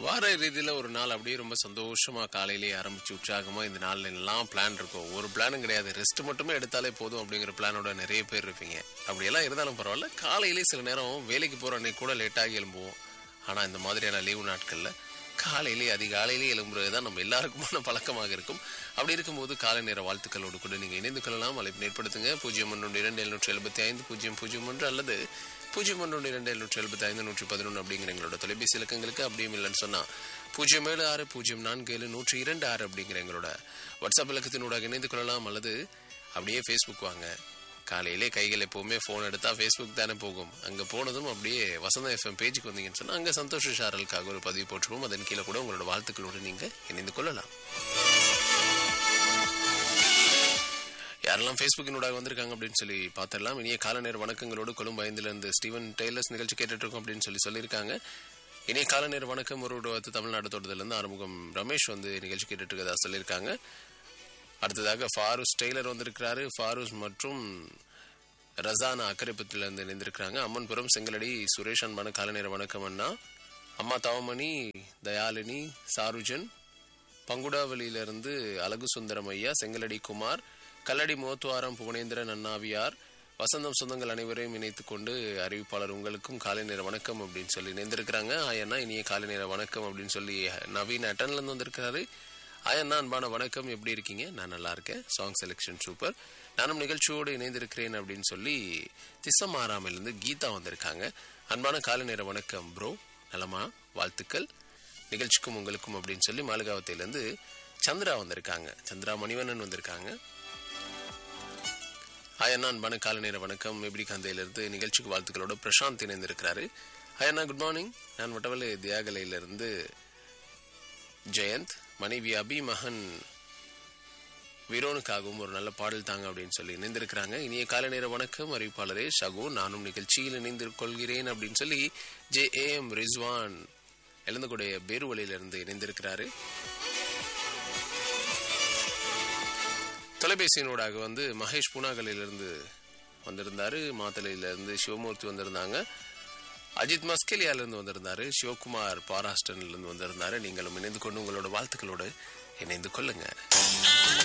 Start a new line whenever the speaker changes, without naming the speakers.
வார ரீதியில் ஒரு நாள் அப்படியே ரொம்ப சந்தோஷமா காலையிலேயே ஆரம்பிச்சு உற்சாகமா இந்த நாள்ல எல்லாம் பிளான் இருக்கும் ஒரு பிளானும் கிடையாது ரெஸ்ட் மட்டுமே எடுத்தாலே போதும் அப்படிங்கிற பிளானோட நிறைய பேர் இருப்பீங்க அப்படியெல்லாம் இருந்தாலும் பரவாயில்ல காலையிலே சில நேரம் வேலைக்கு போற அன்னைக்கு கூட லேட்டாகி எழும்புவோம் ஆனா இந்த மாதிரியான லீவு நாட்கள்ல காலையிலே அதிகாலையிலே எழும்புறது தான் நம்ம எல்லாருக்குமான பழக்கமாக இருக்கும் அப்படி இருக்கும்போது காலை நேர வாழ்த்துக்களோடு கூட நீங்கள் இணைந்து கொள்ளலாம் அழைப்பு ஏற்படுத்துங்க பூஜ்ஜியம் ஒன்று இரண்டு எழுநூற்றி எழுபத்தி ஐந்து பூஜ்ஜியம் பூஜ்ஜியம் ஒன்று அல்லது பூஜ்ஜியம் ஒன்று இரண்டு எழுநூற்றி எழுபத்தி ஐந்து நூற்றி பதினொன்று அப்படிங்கிற எங்களோட தொலைபேசி இலக்கங்களுக்கு அப்படியும் இல்லைன்னு சொன்னால் பூஜ்ஜியம் ஏழு ஆறு பூஜ்ஜியம் நான்கு ஏழு நூற்றி இரண்டு ஆறு அப்படிங்கிற எங்களோட வாட்ஸ்அப் இலக்கத்தினூடாக இணைந்து கொள்ளலாம் அல்லது அப்படியே ஃபேஸ்புக் வாங்க காலையிலே கைகள் எப்போவுமே ஃபோன் எடுத்தால் ஃபேஸ்புக் தானே போகும் அங்கே போனதும் அப்படியே வசந்த எஃப்எம் பேஜுக்கு வந்தீங்கன்னு சொன்னால் அங்கே சந்தோஷ ஷாரலுக்காக ஒரு பதிவு போட்டுருவோம் அதன் கீழே கூட உங்களோட வாழ்த்துக்களோடு நீங்கள் இணைந்து கொள்ளலாம் யாரெல்லாம் ஃபேஸ்புக்கினூடாக வந்திருக்காங்க அப்படின்னு சொல்லி பார்த்துடலாம் இனிய கால நேர வணக்கங்களோடு கொழும்பு ஐந்துலேருந்து ஸ்டீவன் டெய்லர்ஸ் நிகழ்ச்சி கேட்டுட்டு இருக்கோம் அப்படின்னு சொல்லி சொல்லியிருக்காங்க இனிய கால நேர வணக்கம் ஒரு விடுவத்து தமிழ்நாடு தோட்டத்திலேருந்து ஆறுமுகம் ரமேஷ் வந்து நிகழ்ச்சி கேட்டுட்டு இருக்கதா சொல்லியிருக்காங்க அடுத்ததாக ஃபாரூஸ் டெய்லர் வந்திருக்கிறாரு ஃபாரூஸ் மற்றும் ரசானா அக்கரைப்பத்திலிருந்து இணைந்திருக்கிறாங்க அம்மன்புரம் செங்கலடி சுரேஷ் அன்பான கால நேர வணக்கம் அண்ணா அம்மா தவமணி தயாலினி சாருஜன் பங்குடாவளியிலிருந்து அழகு சுந்தரம் ஐயா செங்கலடி குமார் கல்லடி மோத்துவாரம் புவனேந்திரன் அண்ணாவியார் வசந்தம் சொந்தங்கள் அனைவரையும் இணைத்து கொண்டு அறிவிப்பாளர் உங்களுக்கும் காலை நேர வணக்கம் அப்படின்னு சொல்லி இணைந்திருக்கிறாங்க ஆயண்ணா இனிய காலை நேர வணக்கம் அப்படின்னு சொல்லி நவீன் அட்டன்லேருந்து வந்திருக்கிறாரு ஆயண்ணா அன்பான வணக்கம் எப்படி இருக்கீங்க நான் நல்லா இருக்கேன் சாங் செலெக்ஷன் சூப்பர் நானும் நிகழ்ச்சியோடு இணைந்திருக்கிறேன் அப்படின்னு சொல்லி திசமாராமிலிருந்து கீதா வந்திருக்காங்க அன்பான காலை நேர வணக்கம் ப்ரோ நலமா வாழ்த்துக்கள் நிகழ்ச்சிக்கும் உங்களுக்கும் அப்படின்னு சொல்லி மாளிகாவத்திலேருந்து சந்திரா வந்திருக்காங்க சந்திரா மணிவண்ணன் வந்திருக்காங்க அயண்ணா அன்பான காலை நேர வணக்கம் எப்படி கந்தையிலிருந்து நிகழ்ச்சிக்கு வாழ்த்துக்களோட பிரசாந்த் இணைந்திருக்கிறாரு அயண்ணா குட் மார்னிங் நான் வட்டவலை தியாகலையிலிருந்து ஜெயந்த் மனைவி அபி மகன் வீரோனுக்காகவும் ஒரு நல்ல பாடல் தாங்க அப்படின்னு சொல்லி இணைந்திருக்கிறாங்க இனிய காலை நேர வணக்கம் அறிவிப்பாளரே ஷகு நானும் நிகழ்ச்சியில் இணைந்து கொள்கிறேன் அப்படின்னு சொல்லி ஜே ஏ எம் ரிஸ்வான் எழுந்தக்கூடிய பேருவழியிலிருந்து இணைந்திருக்கிறாரு தொலைபேசியினூடாக வந்து மகேஷ் பூனாகலிலிருந்து வந்திருந்தாரு மாத்தலையிலிருந்து சிவமூர்த்தி வந்திருந்தாங்க அஜித் மஸ்கெலியாலிருந்து வந்திருந்தாரு சிவகுமார் பாராஸ்டன்லேருந்து வந்திருந்தாரு நீங்களும் இணைந்து கொண்டு உங்களோட வாழ்த்துக்களோடு இணைந்து கொள்ளுங்க